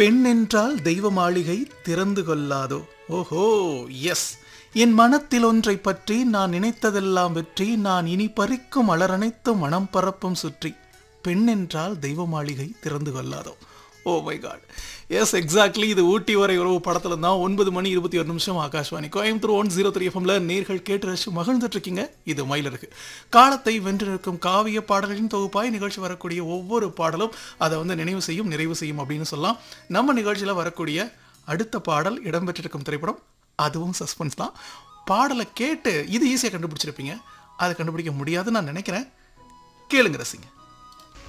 பெண் என்றால் தெய்வ மாளிகை திறந்து கொள்ளாதோ ஓஹோ எஸ் என் மனத்தில் ஒன்றை பற்றி நான் நினைத்ததெல்லாம் வெற்றி நான் இனி பறிக்கும் மலரனைத்தும் மனம் பரப்பும் சுற்றி பெண் என்றால் தெய்வ மாளிகை திறந்து கொள்ளாதோ oh my god yes exactly இது ஊட்டி வரை உறவு படத்துல தான் ஒன்பது மணி இருபத்தி ஒரு நிமிஷம் Akashvani Coimbatore one zero three எஃப்எம்ல நேர்கள் கேட்டு ரசிச்சு மகிழ்ந்துட்டு இருக்கீங்க இது மயிலிருக்கு காலத்தை வென்று நிற்கும் காவிய பாடல்களின் தொகுப்பாய் நிகழ்ச்சி வரக்கூடிய ஒவ்வொரு பாடலும் அதை வந்து நினைவு செய்யும் நிறைவு செய்யும் அப்படின்னு சொல்லலாம் நம்ம நிகழ்ச்சியில் வரக்கூடிய அடுத்த பாடல் இடம்பெற்றிருக்கும் திரைப்படம் அதுவும் சஸ்பென்ஸ் தான் பாடலை கேட்டு இது ஈஸியாக கண்டுபிடிச்சிருப்பீங்க அதை கண்டுபிடிக்க முடியாதுன்னு நான் நினைக்கிறேன் கேளுங்க ரசிங்க